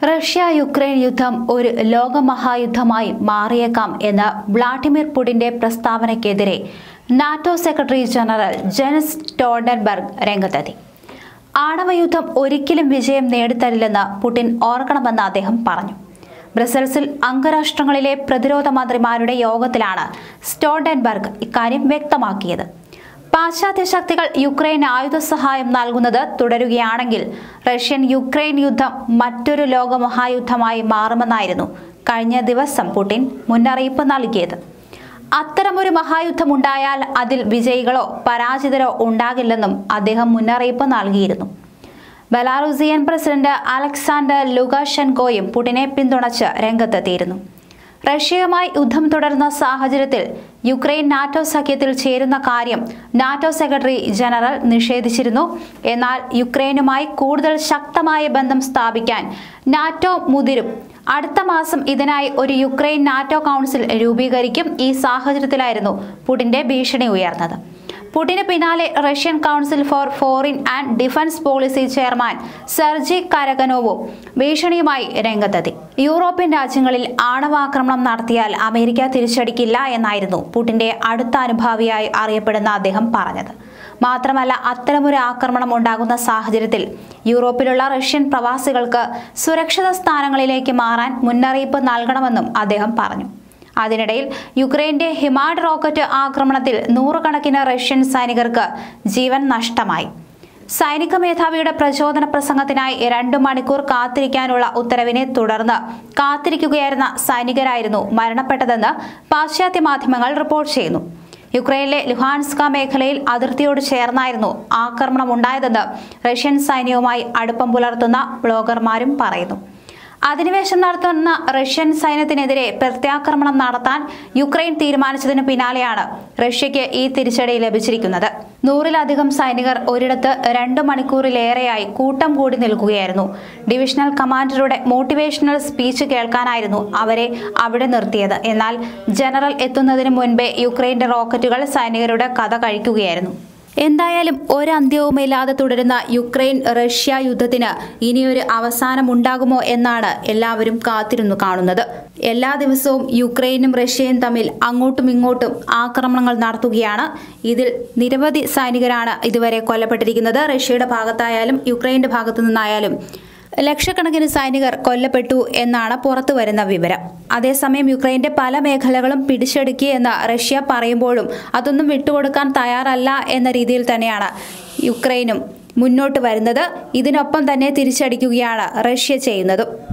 Russia Ukraine യുദ്ധം ഒരു ലോകമഹായുദ്ധമായി മാറിയേക്കാം എന്ന വ്ളാഡിമിർ പുടിന്റെ പ്രസ്താവനയ്ക്കെതിരെ NATO secretary general Jens Stoltenberg രംഗത്തെത്തി ആണവയുദ്ധം ഒരിക്കലും വിജയം നേടിത്തരില്ലെന്ന് പുടിൻ ഓർക്കണമെന്ന് അദ്ദേഹം പറഞ്ഞു ബ്രസൽസിൽ അംഗരാഷ്ട്രങ്ങളിലെ പ്രതിരോധ മന്ത്രിമാരുടെ യോഗത്തിലാണ് സ്റ്റോൾഡൻബർഗ് ഇക്കാര്യം വ്യക്തമാക്കിയത് പാശ്ചാത്യ ശക്തികൾ യുക്രൈൻ ആയുധ സഹായം നൽകുന്നത് തുടരുകയാണെങ്കിൽ റഷ്യൻ യുക്രൈൻ യുദ്ധം മറ്റൊരു ലോകമഹായുദ്ധമായി മാറുമെന്നായിരുന്നു കഴിഞ്ഞ ദിവസം പുടിൻ മുന്നറിയിപ്പ് നൽകിയത് അത്തരമൊരു മഹായുദ്ധം ഉണ്ടായാൽ അതിൽ വിജയികളോ പരാജിതരോ ഉണ്ടാകില്ലെന്നും അദ്ദേഹം മുന്നറിയിപ്പ് നൽകിയിരുന്നു ബെലാറൂസിയൻ പ്രസിഡന്റ് അലക്സാണ്ടർ ലുകാഷെൻകോയും പുടിനെ പിന്തുണച്ച് രംഗത്തെത്തിയിരുന്നു റഷ്യയുമായി യുദ്ധം തുടരുന്ന സാഹചര്യത്തിൽ യുക്രൈൻ നാറ്റോ സഖ്യത്തിൽ ചേരുന്ന കാര്യം നാറ്റോ സെക്രട്ടറി ജനറൽ നിഷേധിച്ചിരുന്നു എന്നാൽ യുക്രൈനുമായി കൂടുതൽ ശക്തമായ ബന്ധം സ്ഥാപിക്കാൻ നാറ്റോ മുതിരും അടുത്ത മാസം ഇതിനായി ഒരു യുക്രൈൻ നാറ്റോ കൗൺസിൽ രൂപീകരിക്കും ഈ സാഹചര്യത്തിലായിരുന്നു പുടിന്റെ ഭീഷണി ഉയർന്നത് പുടിന് പിന്നാലെ Russian council for foreign and defence policy chairman Sergei കരകനോവും ഭീഷണിയുമായി രംഗത്തെത്തി യൂറോപ്യൻ രാജ്യങ്ങളിൽ ആണവാക്രമണം നടത്തിയാൽ അമേരിക്ക തിരിച്ചടിക്കില്ല എന്നായിരുന്നു പുടിന്റെ അടുത്ത അനുഭാവിയായി അറിയപ്പെടുന്ന അദ്ദേഹം പറഞ്ഞത് മാത്രമല്ല അത്തരമൊരു ആക്രമണം ഉണ്ടാകുന്ന സാഹചര്യത്തിൽ യൂറോപ്പിലുള്ള റഷ്യൻ പ്രവാസികൾക്ക് സുരക്ഷിത സ്ഥാനങ്ങളിലേക്ക് മാറാൻ മുന്നറിയിപ്പ് നൽകണമെന്നും അദ്ദേഹം പറഞ്ഞു അതിനിടയിൽ യുക്രൈന്റെ ഹിമാഡ് റോക്കറ്റ് ആക്രമണത്തിൽ നൂറുകണക്കിന് റഷ്യൻ സൈനികർക്ക് ജീവൻ നഷ്ടമായി സൈനിക മേധാവിയുടെ പ്രചോദന പ്രസംഗത്തിനായി രണ്ടു മണിക്കൂർ കാത്തിരിക്കാനുള്ള ഉത്തരവിനെ തുടർന്ന് കാത്തിരിക്കുകയായിരുന്ന സൈനികരായിരുന്നു മരണപ്പെട്ടതെന്ന് പാശ്ചാത്യ മാധ്യമങ്ങൾ റിപ്പോർട്ട് ചെയ്യുന്നു യുക്രൈനിലെ ലുഹാൻസ്ക മേഖലയിൽ അതിർത്തിയോട് ചേർന്നായിരുന്നു ആക്രമണം ഉണ്ടായതെന്ന് റഷ്യൻ സൈന്യവുമായി അടുപ്പം പുലർത്തുന്ന ബ്ലോഗർമാരും പറയുന്നു അധിനിവേശം നടത്തുന്ന റഷ്യൻ സൈന്യത്തിനെതിരെ പ്രത്യാക്രമണം നടത്താൻ യുക്രൈൻ തീരുമാനിച്ചതിനു പിന്നാലെയാണ് റഷ്യയ്ക്ക് ഈ തിരിച്ചടി ലഭിച്ചിരിക്കുന്നത് നൂറിലധികം സൈനികർ ഒരിടത്ത് രണ്ടു മണിക്കൂറിലേറെയായി കൂട്ടം കൂടി നിൽക്കുകയായിരുന്നു ഡിവിഷണൽ കമാൻഡറുടെ മോട്ടിവേഷണൽ സ്പീച്ച് കേൾക്കാനായിരുന്നു അവരെ അവിടെ നിർത്തിയത് എന്നാൽ ജനറൽ എത്തുന്നതിന് മുൻപേ യുക്രൈന്റെ റോക്കറ്റുകൾ സൈനികരുടെ കഥ കഴിക്കുകയായിരുന്നു എന്തായാലും ഒരന്ത്യവുമില്ലാതെ തുടരുന്ന യുക്രൈൻ റഷ്യ യുദ്ധത്തിന് ഇനിയൊരു അവസാനം ഉണ്ടാകുമോ എന്നാണ് എല്ലാവരും കാത്തിരുന്നു കാണുന്നത് എല്ലാ ദിവസവും യുക്രൈനും റഷ്യയും തമ്മിൽ അങ്ങോട്ടും ഇങ്ങോട്ടും ആക്രമണങ്ങൾ നടത്തുകയാണ് ഇതിൽ നിരവധി സൈനികരാണ് ഇതുവരെ കൊല്ലപ്പെട്ടിരിക്കുന്നത് റഷ്യയുടെ ഭാഗത്തായാലും യുക്രൈന്റെ ഭാഗത്തു നിന്നായാലും ലക്ഷക്കണക്കിന് സൈനികർ കൊല്ലപ്പെട്ടു എന്നാണ് പുറത്തു വരുന്ന വിവരം അതേസമയം യുക്രൈന്റെ പല മേഖലകളും പിടിച്ചെടുക്കിയെന്ന് റഷ്യ പറയുമ്പോഴും അതൊന്നും വിട്ടുകൊടുക്കാൻ തയ്യാറല്ല എന്ന രീതിയിൽ തന്നെയാണ് യുക്രൈനും മുന്നോട്ട് വരുന്നത് ഇതിനൊപ്പം തന്നെ തിരിച്ചടിക്കുകയാണ് റഷ്യ ചെയ്യുന്നതും